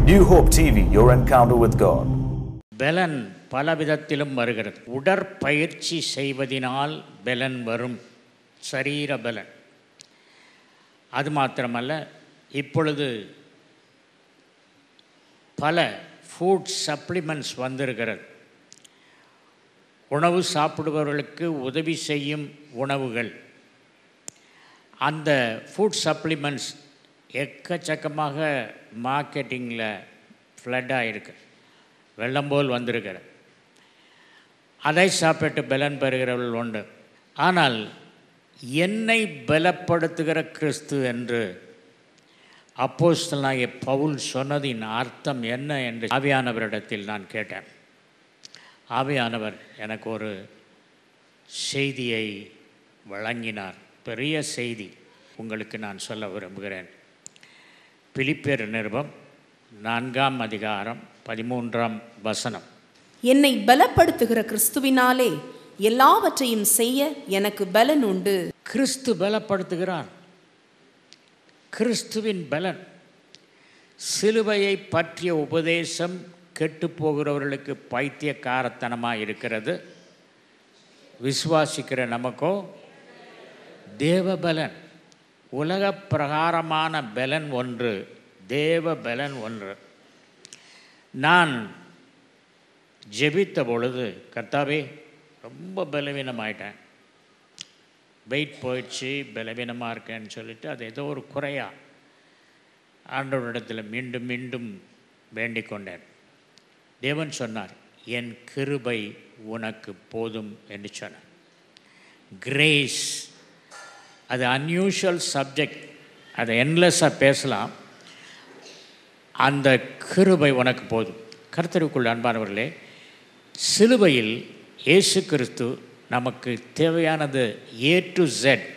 New Hope TV, your encounter with God. பெலன் பல விதத்திலும் வருகிறது உடற்பயிற்சி செய்வதினால் பெலன் வரும் சரீர பலன் அது மாத்திரமல்ல இப்பொழுது பல ஃபுட் சப்ளிமெண்ட்ஸ் வந்திருக்கிறது உணவு சாப்பிடுபவர்களுக்கு உதவி செய்யும் உணவுகள் அந்த ஃபுட் சப்ளிமெண்ட்ஸ் எக்கச்சக்கமாக மார்க்கெட்டிங்கில் ஃப்ளட்டாக இருக்கு வெள்ளம் போல் வந்திருக்கிற அதை சாப்பிட்டு பலன் பெறுகிறவர்கள் உண்டு ஆனால் என்னை பலப்படுத்துகிற கிறிஸ்து என்று அப்போஸ்தலனாகிய பவுல் சொன்னதின் அர்த்தம் என்ன என்று ஆவியானவரிடத்தில் நான் கேட்டேன் ஆவியானவர் எனக்கு ஒரு செய்தியை வழங்கினார் பெரிய செய்தி உங்களுக்கு நான் சொல்ல விரும்புகிறேன் பிலிப்பேர் நிருபம் நான்காம் அதிகாரம் பதிமூன்றாம் வசனம் என்னை பலப்படுத்துகிற கிறிஸ்துவினாலே எல்லாவற்றையும் செய்ய எனக்கு பலன் உண்டு கிறிஸ்து பலப்படுத்துகிறார் கிறிஸ்துவின் பலன் சிலுவையை பற்றிய உபதேசம் கெட்டு போகிறவர்களுக்கு பைத்தியக்காரத்தனமாக இருக்கிறது விசுவாசிக்கிற நமக்கோ தேவ பலன் உலக பிரகாரமான பலன் ஒன்று தேவ பலன் ஒன்று நான் ஜெபித்த பொழுது கர்த்தாவே ரொம்ப பலவீனமாயிட்டேன் வெயிட் போயிடுச்சு பலவீனமாக இருக்கேன்னு சொல்லிட்டு அது ஏதோ ஒரு குறையா ஆண்டவரிடத்தில் மீண்டும் மீண்டும் வேண்டிக் கொண்டேன் தேவன் சொன்னார் என் கிருபை உனக்கு போதும் என்று சொன்னார் கிரேஸ் அது அன்யூஷுவல் சப்ஜெக்ட் அதை என்லெஸ்ஸாக பேசலாம் அந்த கிருபை உனக்கு போதும் கர்த்தருக்குள் அன்பானவர்களே சிலுவையில் இயேசு கிறிஸ்து நமக்கு தேவையானது A to Z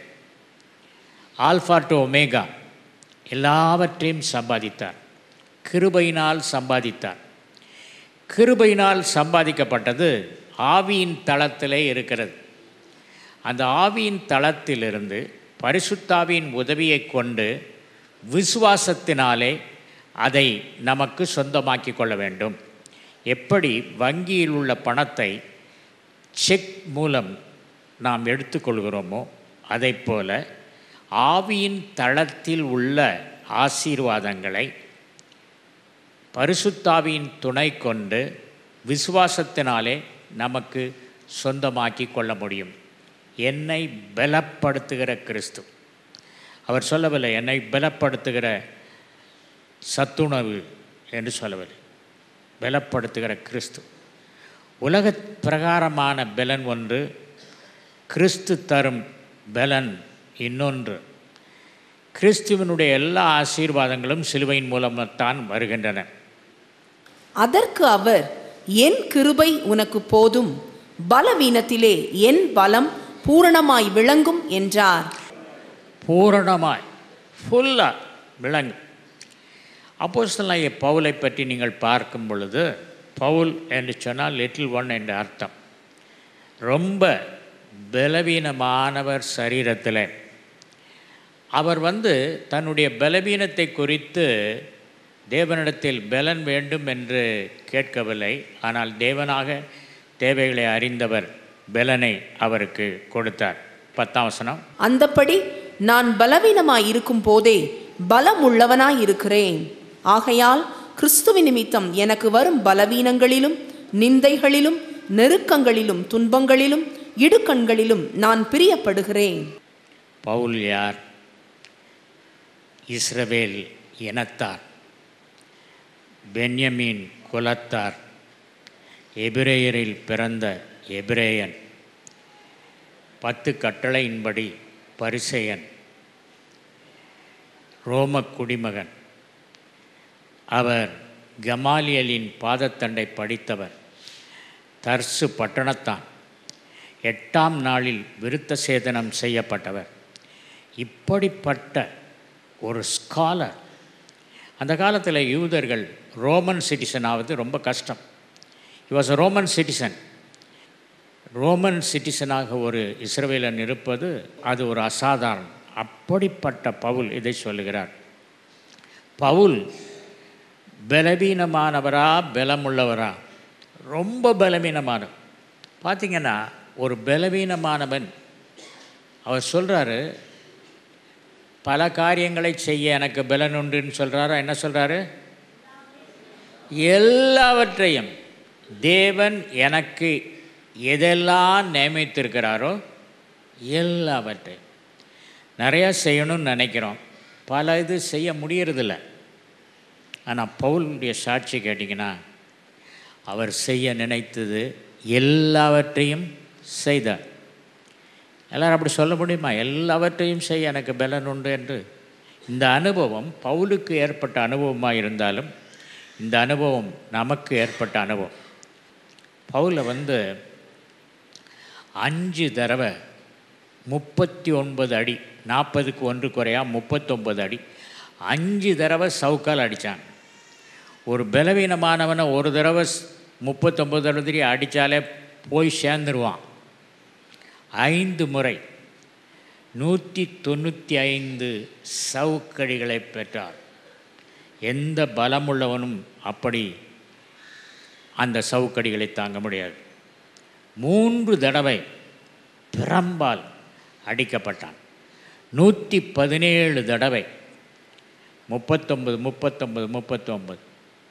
alpha to omega எல்லாவற்றையும் சம்பாதித்தார் கிருபையினால் சம்பாதித்தார் கிருபையினால் சம்பாதிக்கப்பட்டது ஆவியின் தளத்திலே இருக்கிறது அந்த ஆவியின் தளத்திலிருந்து பரிசுத்தாவியின் உதவியை கொண்டு விசுவாசத்தினாலே அதை நமக்கு சொந்தமாக்கி கொள்ள வேண்டும் எப்படி வங்கியில் உள்ள பணத்தை செக் மூலம் நாம் எடுத்துக்கொள்கிறோமோ அதை போல ஆவியின் தளத்தில் உள்ள ஆசீர்வாதங்களை பரிசுத்தாவியின் துணை கொண்டு விசுவாசத்தினாலே நமக்கு சொந்தமாக்கி கொள்ள முடியும் என்னை பலப்படுத்துகிற கிறிஸ்து அவர் சொல்லவில்லை என்னை பலப்படுத்துகிற சத்துணவு என்று சொல்லவில்லை பலப்படுத்துகிற கிறிஸ்து உலக பிரகாரமான பலன் ஒன்று கிறிஸ்து தரும் பலன் இன்னொன்று கிறிஸ்துவனுடைய எல்லா ஆசீர்வாதங்களும் சிலுவையின் மூலம்தான் வருகின்றன அதற்கு அவர் என் கிருபை உனக்கு போதும் பலவீனத்திலே என் பலம் பூரணமாய் விளங்கும் என்றார் பூரணமாய் ஃபுல்லாக விளங்கும் அப்போஸ்தலனாகிய பவுலை பற்றி நீங்கள் பார்க்கும் பொழுது பவுல் என்று சொன்னால் லிட்டில் ஒன் என்ற அர்த்தம் ரொம்ப பலவீனமானவர் சரீரத்தில் அவர் வந்து தன்னுடைய பலவீனத்தை குறித்து தேவனிடத்தில் பலன் வேண்டும் என்று கேட்கவில்லை ஆனால் தேவனாக தேவைகளை அறிந்தவர் பலனை அவருக்கு கொடுத்தார் பத்தாம் வசனம் அந்தப்படி நான் பலவீனமாய் இருக்கும் போதே பலம் உள்ளவனாய் இருக்கிறேன் ஆகையால் கிறிஸ்துவின் நிமித்தம் எனக்கு வரும் பலவீனங்களிலும் நிந்தைகளிலும் நெருக்கங்களிலும் துன்பங்களிலும் இடுக்கண்களிலும் நான் பிரியப்படுகிறேன் பவுல் யார் இஸ்ரவேல் இனத்தார் பென்யமீன் குலத்தார் எபிரேயரில் பிறந்த எபிரேயன் பத்து கட்டளையின்படி பரிசெயன் ரோம குடிமகன் அவர் கமாலியலின் பாதத்தண்டை படித்தவர் தர்சு பட்டணத்தான் எட்டாம் நாளில் விருத்த சேதனம் செய்யப்பட்டவர் இப்படிப்பட்ட ஒரு ஸ்காலர் அந்த காலத்தில் யூதர்கள் ரோமன் சிட்டிசன் ஆவது ரொம்ப கஷ்டம் he was a Roman citizen Roman சிட்டிசனாக ஒரு இஸ்ரவேலன் இருப்பது அது ஒரு அசாதாரணம் அப்படிப்பட்ட பவுல் இதை சொல்லுகிறார் பவுல் பலவீனமானவரா பலமுள்ளவரா ரொம்ப பலவீனமானவர் பார்த்தீங்கன்னா ஒரு பலவீனமானவன் அவர் சொல்கிறாரு பல காரியங்களை செய்ய எனக்கு பலன் உண்டுன்னு சொல்கிறாரா என்ன சொல்கிறாரு எல்லாவற்றையும் தேவன் எனக்கு எதெல்லாம் நியமித்திருக்கிறாரோ எல்லாவற்றையும் நிறையா செய்யணும்னு நினைக்கிறோம் பல இது செய்ய முடியறதில்ல ஆனால் பவுலுடைய சாட்சி கேட்டிங்கன்னா அவர் செய்ய நினைத்தது எல்லாவற்றையும் செய்தார் எல்லாரும் அப்படி சொல்ல முடியுமா எல்லாவற்றையும் செய்ய எனக்கு பலன் உண்டு என்று இந்த அனுபவம் பவுலுக்கு ஏற்பட்ட அனுபவமாக இருந்தாலும் இந்த அனுபவம் நமக்கு ஏற்பட்ட அனுபவம் பவுலை வந்து அஞ்சு தடவை முப்பத்தி ஒன்பது அடி நாற்பதுக்கு ஒன்று குறையா முப்பத்தொம்பது அடி அஞ்சு தடவை சவுக்கால் அடித்தான் ஒரு பலவீனமானவனை ஒரு தடவை முப்பத்தொம்பது தடவை அடித்தாலே போய் சேர்ந்துருவான் ஐந்து முறை நூற்றி தொண்ணூற்றி ஐந்து சவுக்கடிகளை பெற்றார் எந்த பலமுள்ளவனும் அப்படி அந்த சவுக்கடிகளை தாங்க முடியாது மூன்று தடவை பிரம்பால் அடிக்கப்பட்டான் நூற்றி பதினேழு தடவை முப்பத்தொம்பது முப்பத்தொம்பது முப்பத்தொம்பது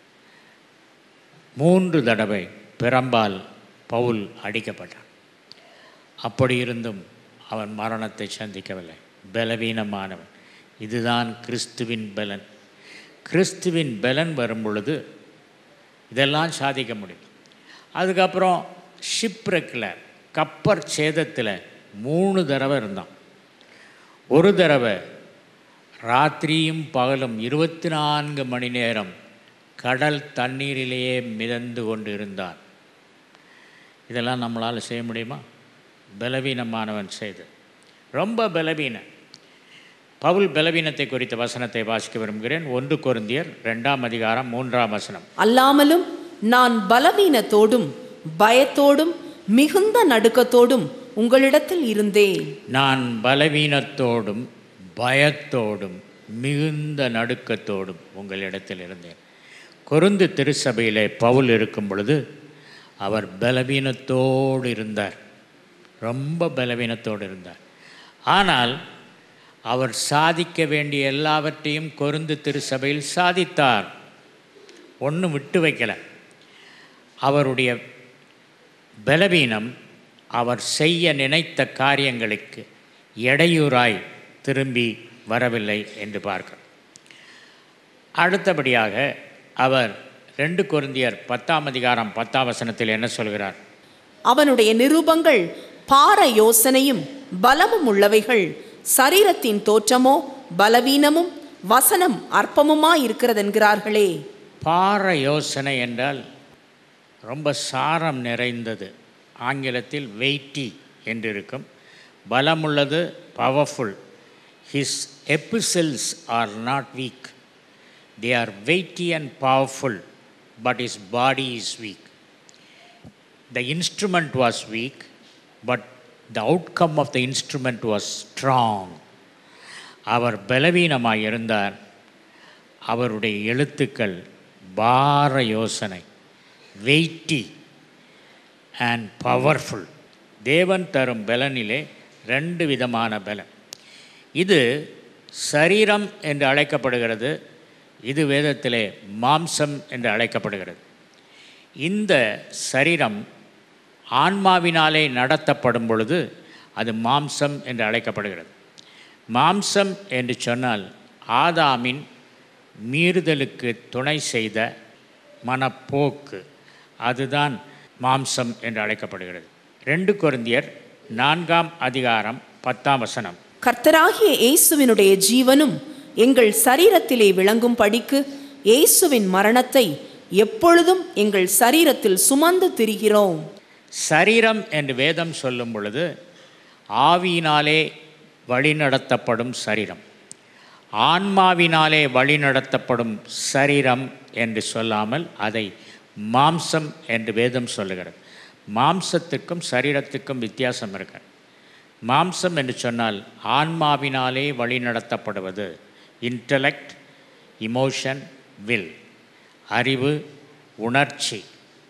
மூன்று தடவை பிரம்பால் பவுல் அடிக்கப்பட்டான் அப்படி இருந்தும் அவன் மரணத்தை சந்திக்கவில்லை பலவீனமானவன் இதுதான் கிறிஸ்துவின் பலன் கிறிஸ்துவின் பலன் வரும் பொழுது இதெல்லாம் சாதிக்க முடியும் அதுக்கப்புறம் ஷிப்ரெக்கில் கப்பர் சேதத்தில் மூணு தடவை இருந்தான் ஒரு தடவை ராத்திரியும் பகலும் இருபத்தி நான்கு மணி நேரம் கடல் தண்ணீரிலேயே மிதந்து கொண்டு இருந்தான் இதெல்லாம் நம்மளால் செய்ய முடியுமா பலவீனமானவன் செய்து ரொம்ப பலவீனன் பவுல் பலவீனத்தை குறித்த வசனத்தை வாசிக்க விரும்புகிறேன் ஒன்று கொருந்தியர் ரெண்டாம் அதிகாரம் மூன்றாம் வசனம் அல்லாமலும் நான் பலவீனத்தோடும் பயத்தோடும் மிகுந்த நடுக்கத்தோடும் உங்களிடத்தில் இருந்தேன் நான் பலவீனத்தோடும் பயத்தோடும் மிகுந்த நடுக்கத்தோடும் உங்களிடத்தில் இருந்தேன் கொருந்து திருச்சபையிலே பவுல் இருக்கும் பொழுது அவர் பலவீனத்தோடு இருந்தார் ரொம்ப பலவீனத்தோடு இருந்தார் ஆனால் அவர் சாதிக்க வேண்டிய எல்லாவற்றையும் கொருந்து திருச்சபையில் சாதித்தார் ஒன்றும் விட்டு வைக்கல அவருடைய பலவீனம் அவர் செய்ய நினைத்த காரியங்களுக்கு இடையூறாய் திரும்பி வரவில்லை என்று பார்க்கிறோம் அடுத்தபடியாக அவர் ரெண்டு கொருந்தியர் பத்தாம் அதிகாரம் பத்தாம் வசனத்தில் என்ன சொல்கிறார் அவனுடைய நிருபங்கள் பார யோசனையும் பலமும் உள்ளவைகள் சரீரத்தின் தோற்றமோ பலவீனமும் வசனம் அற்பமுமா இருக்கிறதென்கிறார்களே பார யோசனை என்றால் ரொம்ப சாரம் நிறைந்தது ஆங்கிலத்தில் வெயிட்டி என்று இருக்கும் பலமுள்ளது powerful his epistles are not weak they are weighty and powerful but his body is weak the instrument was weak, but the outcome of the instrument was strong. அவர் பலவீனமாய் இருந்தார் அவருடைய எழுத்துக்கள் பார யோசனை வெயிட்டி அண்ட் பவர்ஃபுல் தேவன் தரும் பலனிலே ரெண்டு விதமான பலன் இது சரீரம் என்று அழைக்கப்படுகிறது இது வேதத்திலே மாம்சம் என்று அழைக்கப்படுகிறது இந்த சரீரம் ஆன்மாவினாலே நடத்தப்படும் பொழுது அது மாம்சம் என்று அழைக்கப்படுகிறது மாம்சம் என்று சொன்னால் ஆதாமின் மீறுதலுக்கு துணை செய்த மனப்போக்கு அதுதான் மாம்சம் என்று அழைக்கப்படுகிறது ரெண்டு கொரிந்தியர் நான்காம் அதிகாரம் பத்தாம் வசனம் கர்த்தராகிய இயேசுவினுடைய ஜீவனும் எங்கள் சரீரத்திலே விளங்கும் படிக்கு இயேசுவின் மரணத்தை எப்பொழுதும் எங்கள் சரீரத்தில் சுமந்து திரிகிறோம் சரீரம் என்று வேதம் சொல்லும் பொழுது ஆவியினாலே வழிநடத்தப்படும் சரீரம் ஆன்மாவினாலே வழிநடத்தப்படும் சரீரம் என்று சொல்லாமல் அதை மாம்சம் என்று வேதம் சொல்லுகிறது மாம்சத்துக்கும் சரீரத்துக்கும் வித்தியாசம் இருக்கு மாம்சம் என்று சொன்னால் ஆன்மாவினாலே வழிநடத்தப்படுவது இன்டலெக்ட் இமோஷன் வில் அறிவு உணர்ச்சி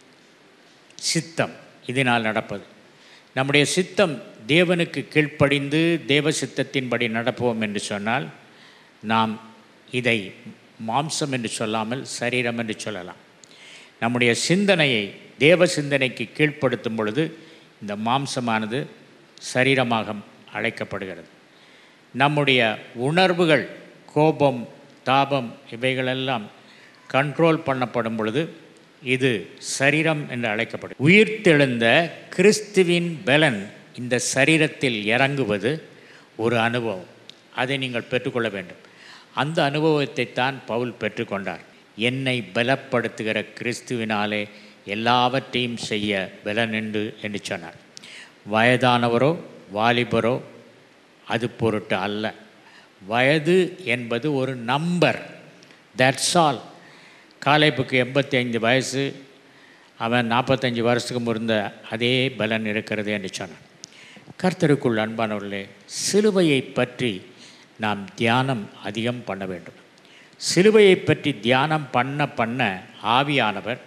சித்தம் இதனால் நடப்பது நம்முடைய சித்தம் தேவனுக்கு கீழ்ப்படிந்து தேவ சித்தத்தின்படி நடப்போம் என்று சொன்னால் நாம் இதை மாம்சம் என்று சொல்லாமல் சரீரம் என்று சொல்லலாம் நம்முடைய சிந்தனையை தேவ சிந்தனைக்கு கீழ்ப்படுத்தும் பொழுது இந்த மாம்சமானது சரீரமாக அழைக்கப்படுகிறது நம்முடைய உணர்வுகள் கோபம் தாபம் இவைகளெல்லாம் கண்ட்ரோல் பண்ணப்படும் பொழுது இது சரீரம் என்று அழைக்கப்படும் உயிர்த்தெழுந்த கிறிஸ்துவின் பலன் இந்த சரீரத்தில் இறங்குவது ஒரு அனுபவம் அதை நீங்கள் பெற்றுக்கொள்ள வேண்டும் அந்த அனுபவத்தை தான் பவுல் பெற்றுக்கொண்டார் என்னை பலப்படுத்துகிற கிறிஸ்துவினாலே எல்லாவற்றையும் செய்ய பலனுண்டு என்று சொன்னார் வயதானவரோ வாலிபரோ அது பொருட்டு அல்ல வயது என்பது ஒரு நம்பர் தட்ஸ் ஆல் காலேப்புக்கு எண்பத்தி ஐந்து வயசு அவன் நாற்பத்தஞ்சு வருஷத்துக்கு இருந்த அதே பலன் இருக்கிறது என்று சொன்னான் கர்த்தருக்குள் அன்பானவர்களே சிலுவையை பற்றி நாம் தியானம் அதிகம் பண்ண வேண்டும் சிலுவையை பற்றி தியானம் பண்ண பண்ண ஆவியானவர்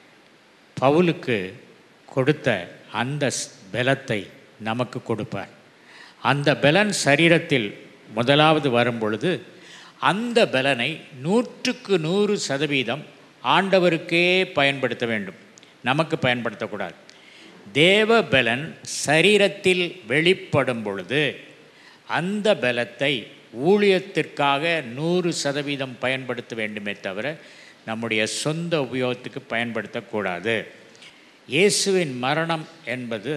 பவுலுக்கு கொடுத்த அந்த ஸ்- பலத்தை நமக்கு கொடுப்பார் அந்த பலன் சரீரத்தில் முதலாவது வரும் பொழுது அந்த பலனை நூற்றுக்கு நூறு சதவீதம் ஆண்டவருக்கே பயன்படுத்த வேண்டும் நமக்கு பயன்படுத்தக்கூடாது தேவ பலன் சரீரத்தில் வெளிப்படும் பொழுது அந்த பலத்தை ஊழியத்திற்காக நூறு சதவீதம் பயன்படுத்த வேண்டுமே தவிர நம்முடைய சொந்த உபயோகத்துக்கு பயன்படுத்தக்கூடாது இயேசுவின் மரணம் என்பது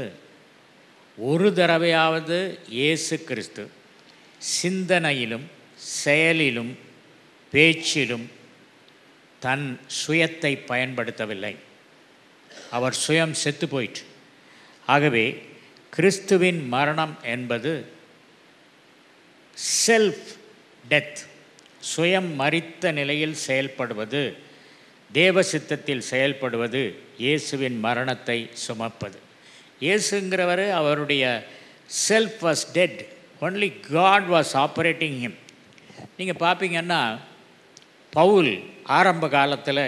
ஒரு தடவையாவது இயேசு கிறிஸ்து சிந்தனையிலும் செயலிலும் பேச்சிலும் தன் சுயத்தை பயன்படுத்தவில்லை அவர் சுயம் செத்து போயிற்று ஆகவே கிறிஸ்துவின் மரணம் என்பது செல்ஃப் டெத் சுயம் மரித்த நிலையில் செயல்படுவது தேவ சித்தத்தில் செயல்படுவது இயேசுவின் மரணத்தை சுமப்பது இயேசுங்கிறவர் அவருடைய self was dead only God was operating him நீங்கள் பார்ப்பீங்கன்னா பவுல் ஆரம்ப காலத்தில்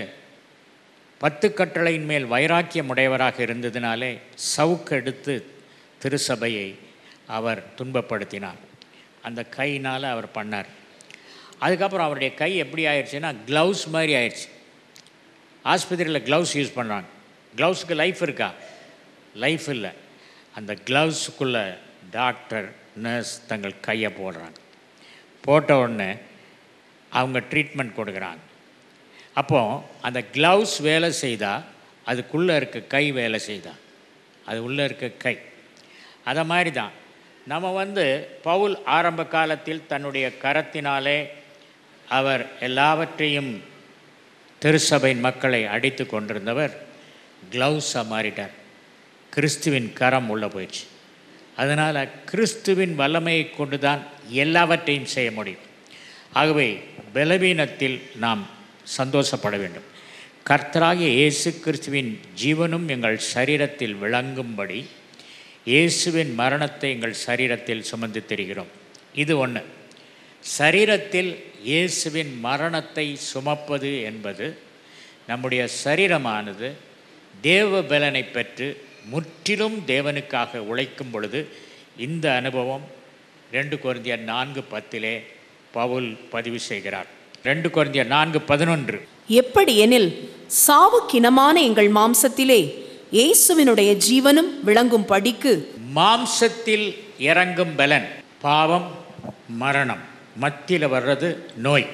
பத்து கட்டளையின் மேல் வைராக்கியம் உடையவராக இருந்ததினாலே சவுக்கெடுத்து திருசபையை அவர் துன்பப்படுத்தினார் அந்த கையினால் அவர் பண்ணார் அதுக்கப்புறம் அவருடைய கை எப்படி ஆயிடுச்சுன்னா க்ளவுஸ் மாதிரி ஆயிடுச்சு ஆஸ்பத்திரியில் க்ளவுஸ் யூஸ் பண்ணுறாங்க க்ளவுஸுக்கு லைஃப் இருக்கா லைஃப் இல்லை அந்த க்ளவுஸுக்குள்ளே டாக்டர் நர்ஸ் தங்கள் கையை போடுறாங்க போட்ட உடனே அவங்க ட்ரீட்மெண்ட் கொடுக்குறாங்க அப்போது அந்த க்ளவுஸ் வேலை செய்தால் அதுக்குள்ளே இருக்க கை வேலை செய்தா அது உள்ளே இருக்க கை அதை மாதிரி தான் நம்ம வந்து பவுல் ஆரம்ப காலத்தில் தன்னுடைய கரத்தினாலே அவர் எல்லாவற்றையும் திருச்சபையின் மக்களை அடித்து கொண்டிருந்தவர் க்ளவுஸாக மாறிட்டார் கிறிஸ்துவின் கரம் உள்ளே போயிடுச்சு அதனால் கிறிஸ்துவின் வல்லமையை கொண்டு தான் எல்லாவற்றையும் செய்ய முடியும் ஆகவே பலவீனத்தில் நாம் சந்தோஷப்பட வேண்டும் கர்த்தராகிய இயேசு கிறிஸ்துவின் ஜீவனும் எங்கள் சரீரத்தில் விளங்கும்படி இயேசுவின் மரணத்தை எங்கள் சரீரத்தில் சுமந்து திரிகிறோம் இது ஒன்று சரீரத்தில் இயேசுவின் மரணத்தை சுமப்பது என்பது நம்முடைய சரீரமானது தேவ பலனை பெற்று முற்றிலும் தேவனுக்காக உழைக்கும் பொழுது இந்த அனுபவம் ரெண்டு குருந்தியர் நான்கு பத்திலே பவுல் பதிவு செய்கிறார் ரெண்டு குருந்தியர் நான்கு பதினொன்று எப்படி எனில் சாவுக்கினமான எங்கள் மாம்சத்திலே இயேசுவினுடைய ஜீவனும் விளங்கும் படிக்கு மாம்சத்தில் இறங்கும் பலன் பாவம் மரணம் மத்தியில் வர்றது நோய்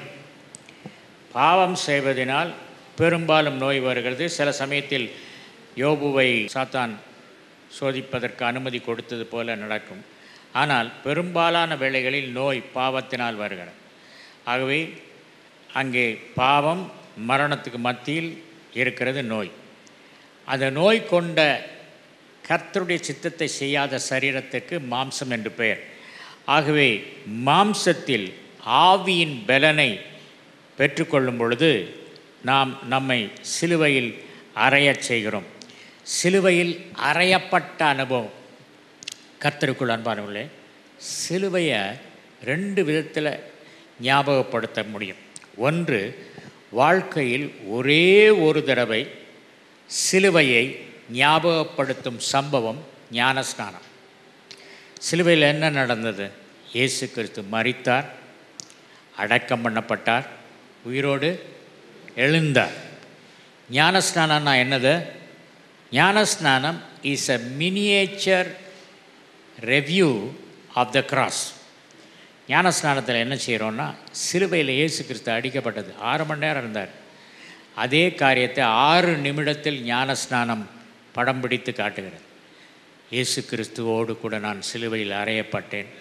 பாவம் செய்வதனால் பெரும்பாலும் நோய் வருகிறது சில சமயத்தில் யோபுவை சாத்தான் சோதிப்பதற்கு அனுமதி கொடுத்தது போல நடக்கும் ஆனால் பெரும்பாலான வேளைகளில் நோய் பாவத்தினால் வருகிறது ஆகவே அங்கே பாவம் மரணத்துக்கு மத்தியில் இருக்கிறது நோய் அந்த நோய் கொண்ட கர்த்தருடைய சித்தத்தை செய்யாத சரீரத்துக்கு மாம்சம் என்று பெயர் ஆகவே மாம்சத்தில் ஆவியின் பலனை பெற்றுக்கொள்ளும் பொழுது நாம் நம்மை சிலுவையில் அறையச் செய்கிறோம் சிலுவையில் அறையப்பட்ட அனுபவம் கர்த்தருக்குள் அன்பானவர்களே சிலுவையை ரெண்டு விதத்தில் ஞாபகப்படுத்த முடியும் ஒன்று வாழ்க்கையில் ஒரே ஒரு தடவை சிலுவையை ஞாபகப்படுத்தும் சம்பவம் ஞானஸ்நானம் சிலுவையில் என்ன நடந்தது இயேசு கிறிஸ்து மரித்தார் அடக்கம் பண்ணப்பட்டார் உயிரோடு எழுந்தார் ஞானஸ்நானம்னா என்னது ஞானஸ்நானம் is a miniature review of the cross ஞானஸ்நானத்தில் என்ன செய்கிறோன்னா சிலுவையில் இயேசு கிறிஸ்து அடிக்கப்பட்டது ஆறு மணி நேரம் இருந்தார் அதே காரியத்தை ஆறு நிமிடத்தில் ஞானஸ்நானம் படம் பிடித்து காட்டுகிறது இயேசு கிறிஸ்துவோடு கூட நான் சிலுவையில் அறையப்பட்டேன்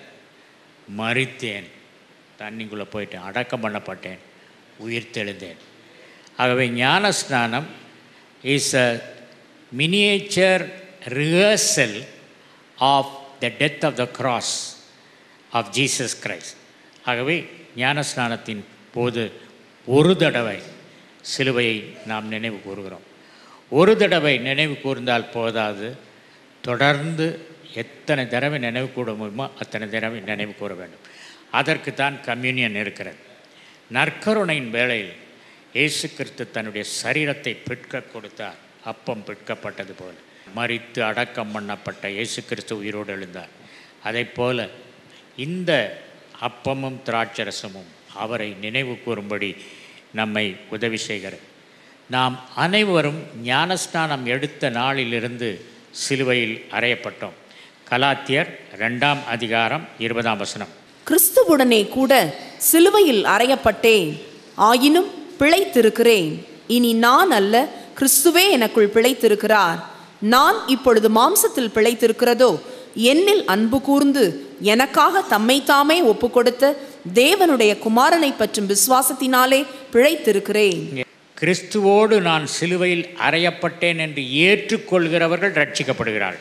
மறித்தேன் தண்ணிக்குள்ளே போயிட்டேன் அடக்கம் பண்ணப்பட்டேன் உயிர் தெழுந்தேன் ஆகவே ஞானஸ்நானம் is a miniature rehearsal of the death of the cross of Jesus Christ ஆகவே ஞானஸ்நானத்தின் போது ஒரு தடவை சிலுவையை நாம் நினைவு கூறுகிறோம் ஒரு தடவை நினைவு கூர்ந்தால் போதாது தொடர்ந்து எத்தனை தடவை நினைவு கூற முடியுமோ அத்தனை தடவை நினைவு கூற வேண்டும் அதற்கு தான் கம்யூனியன் இருக்கிறது நற்கருணையின் வேளையில் இயேசு கிறிஸ்து தன்னுடைய சரீரத்தை பிற்க கொடுத்தார் அப்பம் பிற்கப்பட்டது போல மறித்து அடக்கம் பண்ணப்பட்ட இயேசு கிறிஸ்து உயிரோடு எழுந்தார் அதைப் போல இந்த அப்பமும் திராட்சரசமும் அவரை நினைவு கூறும்படி நம்மை உதவி செய்கிறது நாம் அனைவரும் ஞானஸ்நானம் எடுத்த நாளிலிருந்து சிலுவையில் அறையப்பட்டோம் கலாத்தியர் ரெண்டாம் அதிகாரம் இருபதாம் வசனம் கிறிஸ்துவுடனே கூட சிலுவையில் அறையப்பட்டேன் ஆயினும் பிழைத்திருக்கிறேன் இனி நான் அல்ல கிறிஸ்துவே எனக்குள் பிழைத்திருக்கிறார் நான் இப்பொழுது மாம்சத்தில் பிழைத்திருக்கிறதோ என்னில் அன்பு கூர்ந்து எனக்காக தம்மைத்தாமே ஒப்புக்கொடுத்த தேவனுடைய குமாரனை பற்றும் விசுவாசத்தினாலே பிழைத்திருக்கிறேன் கிறிஸ்துவோடு நான் சிலுவையில் அறையப்பட்டேன் என்று ஏற்றுக்கொள்கிறவர்கள் ரட்சிக்கப்படுகிறார்கள்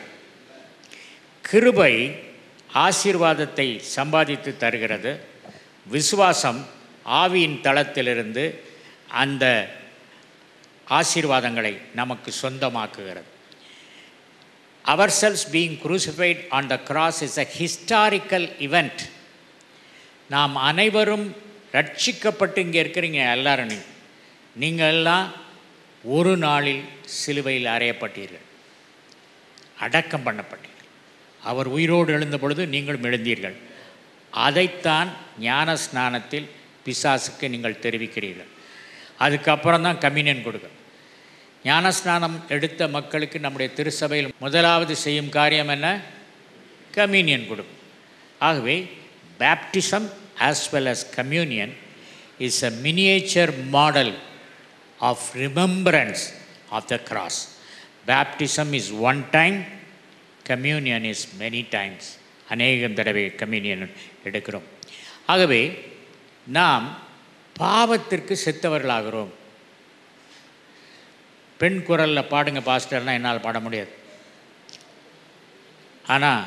கிருபை ஆசீர்வாதத்தை சம்பாதித்து தருகிறது விசுவாசம் ஆவியின் தளத்திலிருந்து அந்த ஆசீர்வாதங்களை நமக்கு சொந்தமாக்குகிறது அவர் self being crucified on the cross is a historical event நாம் அனைவரும் ரட்சிக்கப்பட்டு இங்கே இருக்கிறீங்க எல்லாரும் நீ நீங்கள் எல்லாம் ஒரு நாளில் சிலுவையில் அறையப்பட்டீர்கள் அடக்கம் பண்ணப்பட்டீர்கள் அவர் உயிரோடு எழுந்த பொழுது நீங்களும் எழுந்தீர்கள் அதைத்தான் ஞான ஸ்நானத்தில் பிசாசுக்கு நீங்கள் தெரிவிக்கிறீர்கள் அதுக்கப்புறம் தான் கம்யூனியன் கொடுக்க ஞானஸ்நானம் எடுத்த மக்களுக்கு நம்முடைய திருச்சபையில் முதலாவது செய்யும் காரியம் என்ன கம்யூனியன் கொடுக்கும் ஆகவே baptism as well as communion is a miniature model of remembrance of the cross baptism is one time communion is many times அநேகம் தடவை கம்யூனியன் எடுக்கிறோம் ஆகவே நாம் பாவத்திற்கு செத்தவர்களாகிறோம் பெண் குரலில் பாடுங்க பாஸ்டர்லாம் என்னால் பாட முடியாது ஆனால்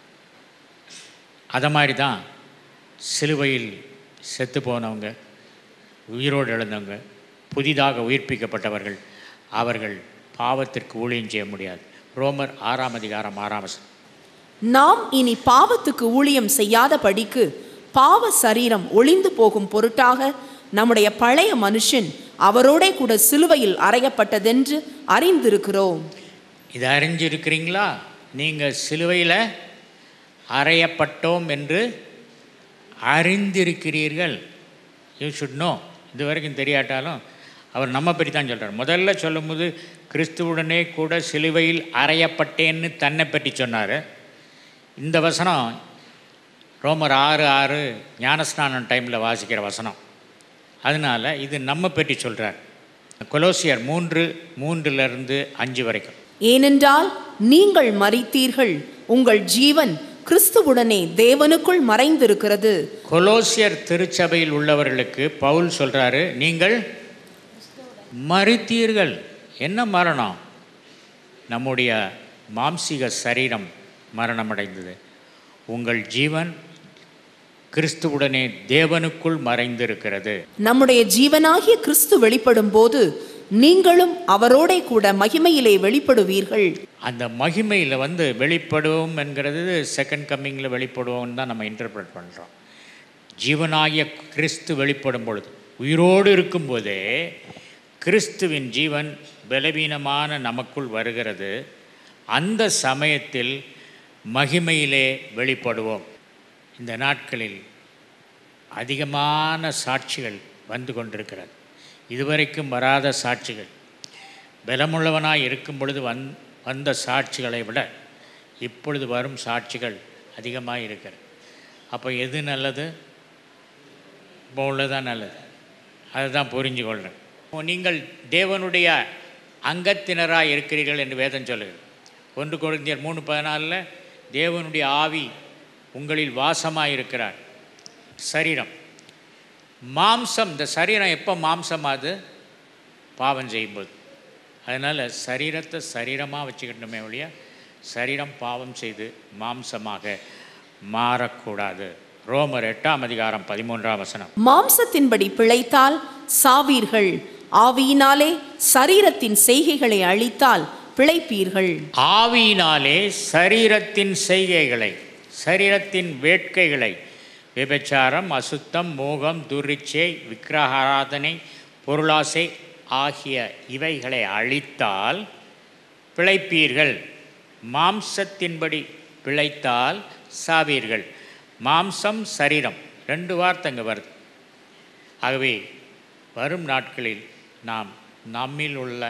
அதை மாதிரி தான் சிலுவையில் செத்து போனவங்க உயிரோடு எழுந்தவங்க புதிதாக உயிர்ப்பிக்கப்பட்டவர்கள் அவர்கள் பாவத்திற்கு ஊழியம் செய்ய முடியாது ரோமர் ஆறாம் அதிகாரம் ஆறாம் வசனம் நாம் இனி பாவத்துக்கு ஊழியம் செய்யாத படிக்கு பாவ சரீரம் ஒளிந்து போகும் பொருட்டாக நம்முடைய பழைய மனுஷன் அவரோடே கூட சிலுவையில் அறையப்பட்டதென்று அறிந்திருக்கிறோம் இதை அறிஞ்சிருக்கிறீங்களா நீங்கள் சிலுவையில் அறையப்பட்டோம் என்று அறிந்திருக்கிறீர்கள் யூ ஷுட் நோ இது வரைக்கும் தெரியாட்டாலும் அவர் நம்ம பற்றி தான் சொல்கிறார் முதல்ல சொல்லும்போது கிறிஸ்துவுடனே கூட சிலுவையில் அறையப்பட்டேன்னு தன்னை பற்றி சொன்னார் இந்த வசனம் ரோமர் ஆறு ஆறு ஞானஸ்நானம் டைமில் வாசிக்கிற வசனம் அதனால் இது நம்ம பற்றி சொல்கிறார் கொலோசியர் மூன்று மூன்றிலிருந்து அஞ்சு வரைக்கும் ஏனென்றால் நீங்கள் மரித்தீர்கள் உங்கள் ஜீவன் கிறிஸ்துவுடனே தேவனுக்குள் மறைந்திருக்கிறது கொலோசியர் திருச்சபையில் உள்ளவர்களுக்கு பவுல் சொல்கிறாரு நீங்கள் மறித்தீர்கள் என்ன மரணம் நம்முடைய மாம்சீக சரீரம் மரணமடைந்தது உங்கள் ஜீவன் கிறிஸ்துவுடனே தேவனுக்குள் மறைந்திருக்கிறது நம்முடைய ஜீவனாகிய கிறிஸ்து வெளிப்படும் போது நீங்களும் அவரோடே கூட மகிமையிலே வெளிப்படுவீர்கள் அந்த மகிமையில் வந்து வெளிப்படுவோம் என்கிறது செகண்ட் கம்மிங்கில் வெளிப்படுவோம்னு தான் நம்ம இன்டர்பிரட் பண்ணுறோம் ஜீவனாகிய கிறிஸ்து வெளிப்படும் பொழுது உயிரோடு இருக்கும்போதே கிறிஸ்துவின் ஜீவன் பலவீனமான நமக்குள் வருகிறது அந்த சமயத்தில் மகிமையிலே வெளிப்படுவோம் இந்த நாட்களில் அதிகமான சாட்சிகள் வந்து கொண்டிருக்கிறது இதுவரைக்கும் வராத சாட்சிகள் பலமுள்ளவனாய் இருக்கும் பொழுது வந் வந்த சாட்சிகளை விட இப்பொழுது வரும் சாட்சிகள் அதிகமாக இருக்கிறது அப்போ எது நல்லது இப்போ உள்ளதான் நல்லது அதுதான் புரிஞ்சு கொள்கிறேன் நீங்கள் தேவனுடைய அங்கத்தினராக இருக்கிறீர்கள் என்று வேதம் சொல்லுகிறது ஒன்று குழந்தையர் மூணு பதினாலில் தேவனுடைய ஆவி உங்களில் வாசமாக இருக்கிறார் சரீரம் மாம்சம் இந்த சரீரம் எப்போ மாம்சமாது பாவம் செய்யும்போது அதனால் சரீரத்தை சரீரமாக வச்சுக்கிட்டோமே ஒழிய சரீரம் பாவம் செய்து மாம்சமாக மாறக்கூடாது ரோமர் எட்டாம் அதிகாரம் பதிமூன்றாம் வசனம் மாம்சத்தின்படி பிழைத்தால் சாவீர்கள் ஆவியினாலே சரீரத்தின் செய்கைகளை அழித்தால் பிழைப்பீர்கள் ஆவியினாலே சரீரத்தின் செய்கைகளை சரீரத்தின் வேட்கைகளை விபச்சாரம் அசுத்தம் மோகம் துரிச்சை விக்கிரகாராதனை பொருளாசை ஆகிய இவைகளை அழித்தால் பிழைப்பீர்கள் மாம்சத்தின்படி பிழைத்தால் சாவீர்கள் மாம்சம் சரீரம் ரெண்டு வார்த்தைங்க வருது ஆகவே வரும் நாட்களில் நாம் நம்மில் உள்ள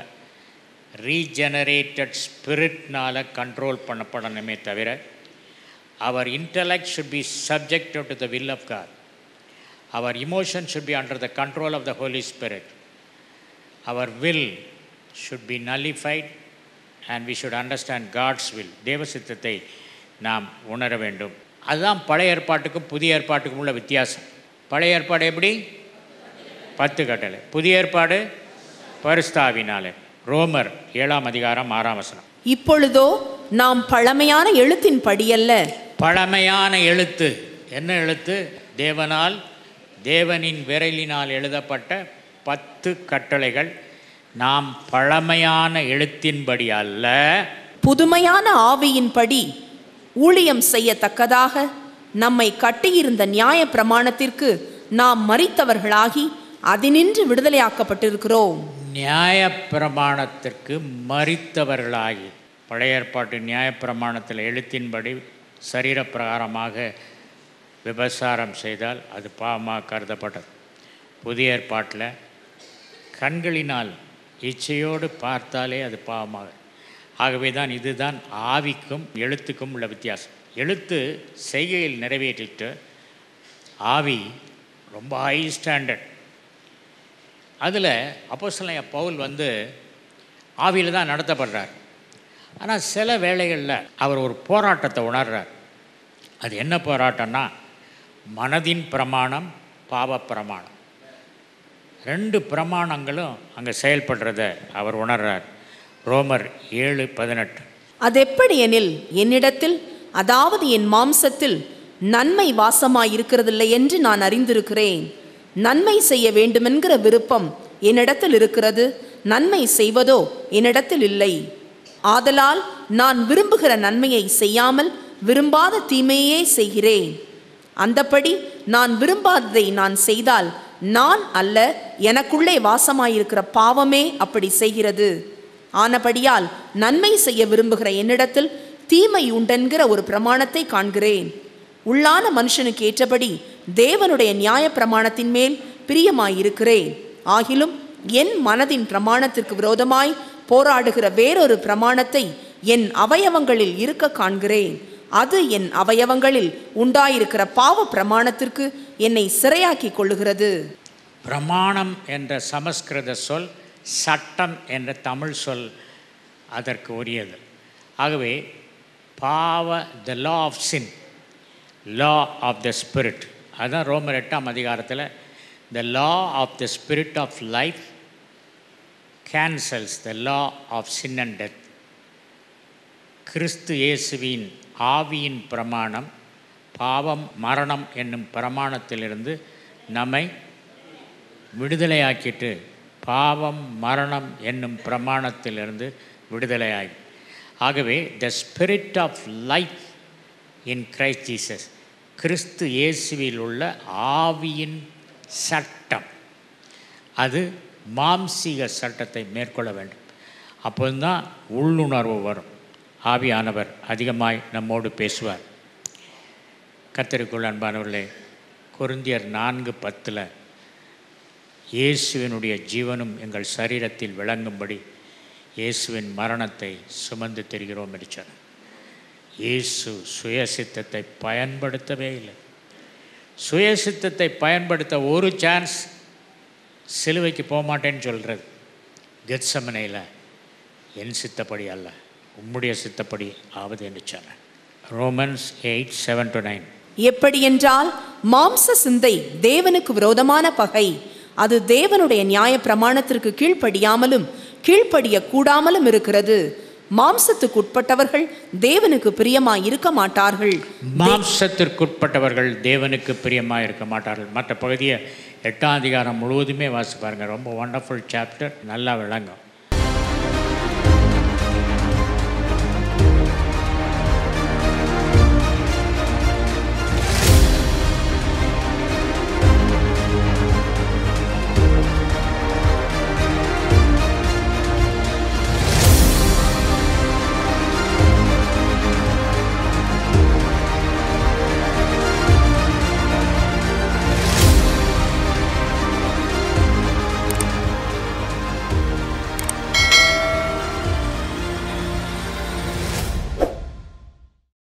ரீஜெனரேட்டட் ஸ்பிரிட்னால் கண்ட்ரோல் பண்ணப்படணுமே தவிர அவர் intellect should be subjected to the will of God அவர் emotion should be under the control of the Holy Spirit அவர் will should be nullified and we should understand God's will தேவ சித்தத்தை நாம் உணர வேண்டும் அதுதான் பழைய ஏற்பாட்டுக்கும் புதிய ஏற்பாட்டுக்கும் உள்ள வித்தியாசம் பழைய ஏற்பாடு எப்படி பத்து கட்டளை புதிய ஏற்பாடு பரிஸ்தாவினாலே ரோமர் ஏழாம் அதிகாரம் ஆறாம் வசனம் இப்பொழுதோ நாம் பழமையான எழுத்தின் படியல்ல பழமையான எழுத்து என்ன எழுத்து தேவனால் தேவனின் விரலினால் எழுதப்பட்ட பத்து கட்டளைகள் நாம் பழமையான எழுத்தின்படி அல்ல புதுமையான ஆவியின்படி ஊழியம் செய்யத்தக்கதாக நம்மை கட்டியிருந்த நியாய பிரமாணத்திற்கு நாம் மறித்தவர்களாகி அதினின்று விடுதலையாக்கப்பட்டிருக்கிறோம் நியாயப்பிரமாணத்திற்கு மறித்தவர்களாகி பழைய ஏற்பாட்டு நியாயப்பிரமாணத்தில் எழுத்தின்படி சரீரப்பிரகாரமாக விபசாரம் செய்தால் அது பாவமாக கருதப்பட்டது புதிய ஏற்பாட்டில் கண்களினால் இச்சையோடு பார்த்தாலே அது பாவமாக ஆகவே தான் இதுதான் ஆவிக்கும் எழுத்துக்கும் உள்ள வித்தியாசம் எழுத்து செய்கையில் நிறைவேற்றிட்டு ஆவி ரொம்ப ஹை ஸ்டாண்டர்ட் அதில் அப்போஸ்தலன் பவுல் வந்து ஆவியில் தான் நடத்தப்படுறார் ஆனால் சில வேளைகளில் அவர் ஒரு போராட்டத்தை உணர்றார் அது என்ன போராட்டம்னா மனதின் பிரமாணம் பாவ பிரமாணம் ரெண்டு பிரமாணங்களும் அங்கே செயல்படுறத அவர் உணர்றார் ரோமர் ஏழு பதினெட்டு அதெப்படி எனில் என்னிடத்தில் அதாவது என் மாம்சத்தில் நன்மை வாசமாயிருக்கிறதில்லை என்று நான் அறிந்திருக்கிறேன் நன்மை செய்ய வேண்டுமென்கிற விருப்பம் என்னிடத்தில் இருக்கிறது நன்மை செய்வதோ என்னிடத்தில் இல்லை ஆதலால் நான் விரும்புகிற நன்மையை செய்யாமல் விரும்பாத தீமையே செய்கிறேன் அந்தப்படி நான் விரும்பாததை நான் செய்தால் நான் அல்ல எனக்குள்ளே வாசமாயிருக்கிற பாவமே அப்படி செய்கிறது ஆனபடியால் நன்மை செய்ய விரும்புகிற என்னிடத்தில் தீமை உண்டென்கிற ஒரு பிரமாணத்தை காண்கிறேன் உள்ளான மனுஷனுக்கு ஏற்றபடி தேவனுடைய நியாய பிரமாணத்தின் மேல் பிரியமாயிருக்கிறேன் ஆகிலும் என் மனதின் பிரமாணத்திற்கு விரோதமாய் போராடுகிற வேறொரு பிரமாணத்தை என் அவயவங்களில் இருக்க காண்கிறேன் அது என் அவயவங்களில் உண்டாயிருக்கிற பாவ பிரமாணத்திற்கு என்னை சிறையாக்கிக் கொள்ளுகிறது பிரமாணம் என்ற சமஸ்கிருத சொல் சட்டம் என்ற தமிழ் சொல் அதற்கு உரியது ஆகவே பாவ the law of sin law of the spirit அதுதான் ரோமர் எட்டாம் அதிகாரத்தில் the law of the spirit of life cancels the law of sin and death கிறிஸ்து இயேசுவின் ஆவியின் பிரமாணம் பாவம் மரணம் என்னும் பிரமாணத்திலிருந்து நம்மை விடுதலையாக்கிட்டு பாவம் மரணம் என்னும் பிரமாணத்திலிருந்து விடுதலையாகி ஆகவே the spirit of life in Christ Jesus கிறிஸ்து இயேசுவில் உள்ள ஆவியின் சட்டம் அது மாம்சீக சட்டத்தை மேற்கொள்ள வேண்டும் அப்போதுதான் உள்ளுணர்வு வரும் ஆவியானவர் அதிகமாய் நம்மோடு பேசுவார் கத்தருக்குள் அன்பானவர்களே கொருந்தியர் நான்கு பத்தில் இயேசுவினுடைய ஜீவனும் எங்கள் சரீரத்தில் விளங்கும்படி இயேசுவின் மரணத்தை சுமந்து திரிகிறோம் என்று சொன்னார் இயேசு சுயசித்தத்தை பயன்படுத்தவே இல்லை சுயசித்தத்தை பயன்படுத்த ஒரு சான்ஸ் சிலுவைக்கு போக மாட்டேன்னு சொல்கிறது கெத்சமனையில் என் சித்தப்படி அல்ல உம்முடைய சித்தப்படி ஆவது என்று சொன்னார் Romans eight seven to nine எப்படியென்றால் மாம்ச சிந்தை தேவனுக்கு விரோதமான பகை அது தேவனுடைய நியாய பிரமாணத்திற்கு கீழ்ப்படியாமலும் கீழ்ப்படிய கூடாமலும் இருக்கிறது மாம்சத்துக்கு உட்பட்டவர்கள் தேவனுக்கு பிரியமாய் இருக்க மாட்டார்கள் மாம்சத்திற்குட்பட்டவர்கள் தேவனுக்கு பிரியமாக இருக்க மாட்டார்கள் மற்ற பகுதியை எட்டாம் அதிகாரம் முழுவதுமே வாசி பாருங்க ரொம்ப ஒண்டர்ஃபுல் சாப்டர் நல்லா விளங்கும்